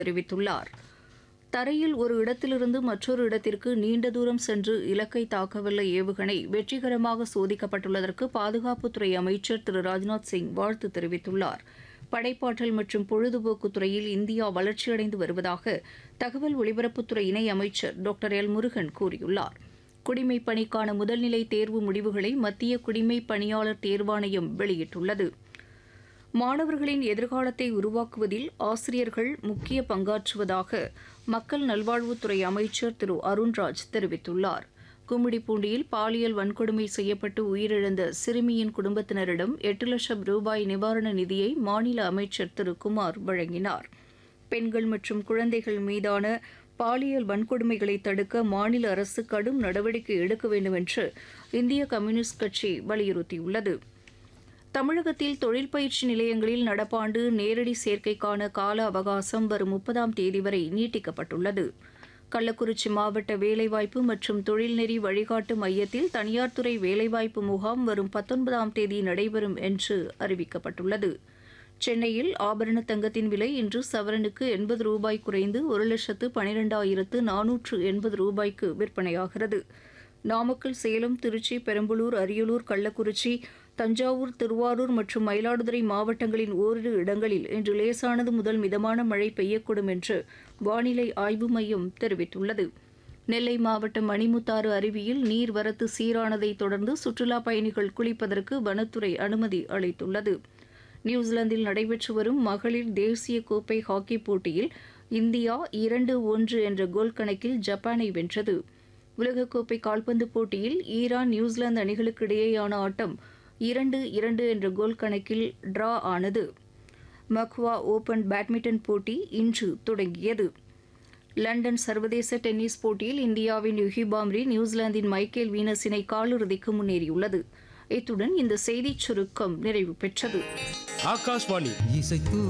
தெரிவித்துள்ளார் தரையில் ஒரு இடத்திலிருந்து மற்றொரு இடத்திற்கு நீண்ட தூரம் சென்று இலக்கை தாக்கவல்ல ஏவுகணை வெற்றிகரமாக சோதிக்கப்பட்டுள்ளதற்கு பாதுகாப்புத்துறை அமைச்சர் திரு ராஜ்நாத் சிங் வாழ்த்து தெரிவித்துள்ளார் படைப்பாற்றல் மற்றும் பொழுதுபோக்கு துறையில் இந்தியா வளர்ச்சியடைந்து வருவதாக தகவல் ஒலிபரப்புத்துறை இணை அமைச்சர் டாக்டர் எல் முருகன் கூறியுள்ளார் குடிமைப் பணிக்கான முதல்நிலை தேர்வு முடிவுகளை மத்திய குடிமைப் பணியாளர் தேர்வாணையம் வெளியிட்டுள்ளது மாணவர்களின் எதிர்காலத்தை உருவாக்குவதில் ஆசிரியர்கள் முக்கிய பங்காற்றுவதாக மக்கள் நல்வாழ்வுத்துறை அமைச்சர் திரு அருண்ராஜ் தெரிவித்துள்ளார் கும்மிடிப்பூண்டியில் பாலியல் வன்கொடுமை செய்யப்பட்டு உயிரிழந்த சிறுமியின் குடும்பத்தினரிடம் எட்டு லட்சம் ரூபாய் நிவாரண நிதியை மாநில அமைச்சர் திரு குமார் வழங்கினார் பெண்கள் மற்றும் குழந்தைகள் மீதான பாலியல் வன்கொடுமைகளை தடுக்க மாநில அரசு கடும் நடவடிக்கை எடுக்க வேண்டும் என்று இந்திய கம்யூனிஸ்ட் கட்சி வலியுறுத்தியுள்ளது தமிழகத்தில் தொழில் பயிற்சி நிலையங்களில் நடப்பாண்டு நேரடி சேர்க்கைக்கான கால அவகாசம் வரும் முப்பதாம் தேதி வரை நீட்டிக்கப்பட்டுள்ளது கள்ளக்குறிச்சி மாவட்ட வேலைவாய்ப்பு மற்றும் தொழில்நெறி வழிகாட்டு மையத்தில் தனியார் துறை வேலைவாய்ப்பு முகாம் வரும் பத்தொன்பதாம் தேதி நடைபெறும் என்று அறிவிக்கப்பட்டுள்ளது சென்னையில் ஆபரண தங்கத்தின் விலை இன்று சவரனுக்கு எண்பது ரூபாய் குறைந்து ஒரு லட்சத்து பனிரெண்டாயிரத்து நானூற்று எண்பது ரூபாய்க்கு விற்பனையாகிறது நாமக்கல் சேலம் திருச்சி பெரம்பலூர் அரியலூர் கள்ளக்குறிச்சி தஞ்சாவூர் திருவாரூர் மற்றும் மயிலாடுதுறை மாவட்டங்களின் ஓரிரு இடங்களில் இன்று லேசானது முதல் மிதமான மழை பெய்யக்கூடும் என்று வானிலை ஆய்வு மையம் தெரிவித்துள்ளது நெல்லை மாவட்டம் மணிமுத்தாறு அருவியில் நீர்வரத்து சீரானதை தொடர்ந்து சுற்றுலாப் பயணிகள் குளிப்பதற்கு வனத்துறை அனுமதி அளித்துள்ளது நியூசிலாந்தில் நடைபெற்று வரும் மகளிர் தேசிய கோப்பை ஹாக்கி போட்டியில் இந்தியா இரண்டு ஒன்று என்ற கோல் கணக்கில் ஜப்பானை வென்றது உலகக்கோப்பை கால்பந்து போட்டியில் ஈரான் நியூசிலாந்து அணிகளுக்கு இடையேயான ஆட்டம் இரண்டு இரண்டு என்ற கோல் கணக்கில் டிரா ஆனது மக்வா ஓபன் பேட்மிண்டன் போட்டி இன்று தொடங்கியது லண்டன் சர்வதேச டென்னிஸ் போட்டியில் இந்தியாவின் யுகி பாம்ரி நியூசிலாந்தின் மைக்கேல் வீனஸ் இணை காலிறுதிக்கு முன்னேறியுள்ளது இத்துடன் இந்த செய்திச் சுருக்கம் நிறைவு பெற்றது ஆகாஷ்வாணி இசைத்து